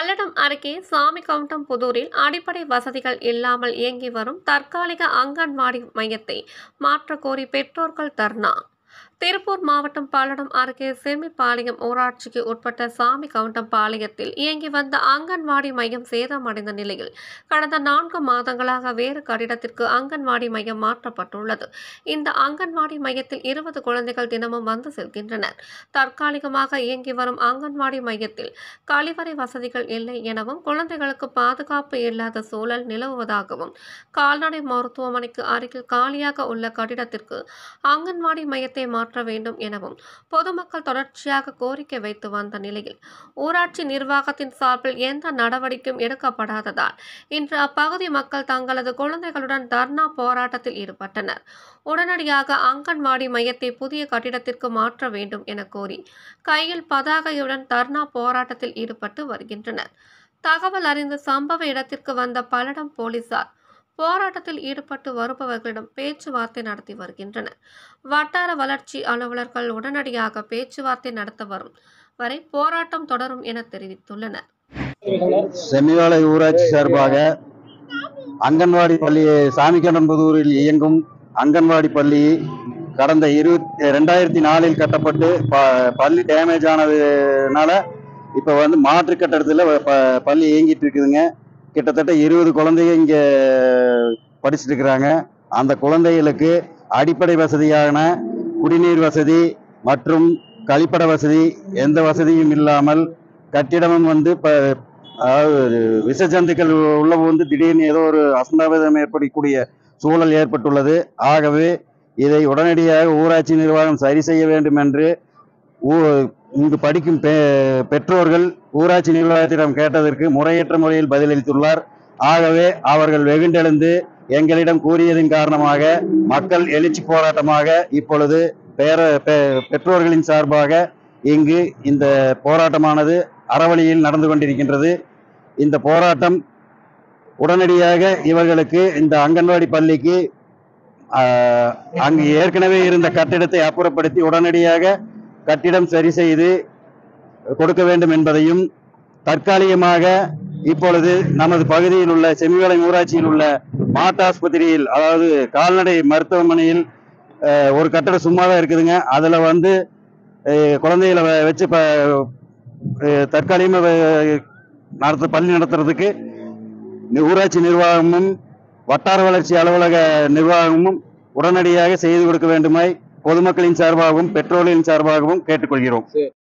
பல்லடம் அருகே சாமிகவுண்டம் புதூரில் அடிப்படை வசதிகள் இல்லாமல் இயங்கி வரும் தற்காலிக அங்கன்வாடி மையத்தை மாற்றக் கோரி பெற்றோர்கள் தர்ணா திருப்பூர் மாவட்டம் பல்லடம் அருகே செம்மிப்பாளையம் ஊராட்சிக்கு உட்பட்ட சாமி கவுண்டம் பாளையத்தில் இயங்கி வந்த அங்கன்வாடி மையம் சேதமடைந்த நிலையில் கடந்த நான்கு மாதங்களாக வேறு கட்டிடத்திற்கு அங்கன்வாடி மையம் மாற்றப்பட்டுள்ளது இந்த அங்கன்வாடி மையத்தில் இருபது குழந்தைகள் தினமும் வந்து செல்கின்றனர் தற்காலிகமாக இயங்கி வரும் அங்கன்வாடி மையத்தில் கழிவறை வசதிகள் இல்லை எனவும் குழந்தைகளுக்கு பாதுகாப்பு இல்லாத சூழல் நிலவுவதாகவும் கால்நடை மருத்துவமனைக்கு அருகில் காலியாக உள்ள கட்டிடத்திற்கு அங்கன்வாடி மையத்தை மாற்ற வேண்டும் எனவும் பொதுமக்கள் தொடர்ச்சியாக கோரிக்கை வைத்து வந்த நிலையில் ஊராட்சி நிர்வாகத்தின் சார்பில் எந்த நடவடிக்கையும் எடுக்கப்படாததால் இன்று அப்பகுதி மக்கள் தங்களது குழந்தைகளுடன் தர்ணா போராட்டத்தில் ஈடுபட்டனர் உடனடியாக அங்கன்வாடி மையத்தை புதிய கட்டிடத்திற்கு மாற்ற வேண்டும் என கோரி கையில் பதாகையுடன் தர்ணா போராட்டத்தில் ஈடுபட்டு வருகின்றனர் தகவல் அறிந்து சம்பவ இடத்திற்கு வந்த பல்லடம் போலீசார் போராட்டத்தில் ஈடுபட்டு வருபவர்களிடம் பேச்சுவார்த்தை நடத்தி வருகின்றனர் வட்டார வளர்ச்சி அலுவலர்கள் உடனடியாக பேச்சுவார்த்தை நடத்த வரும் வரை போராட்டம் தொடரும் என தெரிவித்துள்ளனர் செம்மிவாலை ஊராட்சி சார்பாக அங்கன்வாடி பள்ளி சாமிக்கண்டன்புதூரில் இயங்கும் அங்கன்வாடி பள்ளி கடந்த இருபத்தி ரெண்டாயிரத்தி நாலில் கட்டப்பட்டு ப- பள்ளி டேமேஜ் ஆனதுனால இப்போ வந்து மாற்று கட்டடத்தில் ப- பள்ளி இயங்கிட்டு இருக்குதுங்க கிட்டத்தட்ட இருபது குழந்தைங்க இங்கே படிச்சுட்டு இருக்கிறாங்க அந்த குழந்தைகளுக்கு அடிப்படை வசதியான குடிநீர் வசதி மற்றும் கழிப்பட வசதி எந்த வசதியும் இல்லாமல் கட்டிடமும் வந்து இப்போ அதாவது விஷஜந்துக்கள் உள்ள வந்து திடீர்னு ஏதோ ஒரு அசம்பாவிதம் ஏற்படக்கூடிய சூழல் ஏற்பட்டுள்ளது ஆகவே இதை உடனடியாக ஊராட்சி நிர்வாகம் சரி செய்ய வேண்டும் என்று ஊ- இங்கு படிக்கும் பெ- பெற்றோர்கள் ஊராட்சி நிர்வாகத்திடம் கேட்டதற்கு முறையற்ற முறையில் பதிலளித்துள்ளார் ஆகவே அவர்கள் வெகுண்டெழுந்து எங்களிடம் கூறியதன் காரணமாக மக்கள் எழுச்சி போராட்டமாக இப்பொழுது பேர பெ- பெற்றோர்களின் சார்பாக இங்கு இந்த போராட்டமானது அறவழியில் நடந்து கொண்டிருக்கின்றது இந்த போராட்டம் உடனடியாக இவர்களுக்கு இந்த அங்கன்வாடி பள்ளிக்கு ஆஹ், அங்கு ஏற்கனவே இருந்த கட்டிடத்தை அப்புறப்படுத்தி உடனடியாக கட்டிடம் சரி செய்து கொடுக்க வேண்டும் என்பதையும் தற்காலிகமாக இப்பொழுது நமது பகுதியில் உள்ள செம்மிவளை ஊராட்சியில் உள்ள மாட்டாஸ்பத்திரியில் அதாவது கால்நடை மருத்துவமனையில் ஆஹ், ஒரு கட்டடம் சும்மா தான் இருக்குதுங்க அதில் வந்து ஆஹ், குழந்தைகளை வ- வச்சு இப்போ தற்காலிகமாக நடத்த பள்ளி நடத்துறதுக்கு ஊராட்சி நிர்வாகமும் வட்டார வளர்ச்சி அலுவலக நிர்வாகமும் உடனடியாக செய்து கொடுக்க வேண்டுமாய் பொதுமக்களின் சார்பாகவும் பெற்றோர்களின் சார்பாகவும் கேட்டுக்கொள்கிறோம்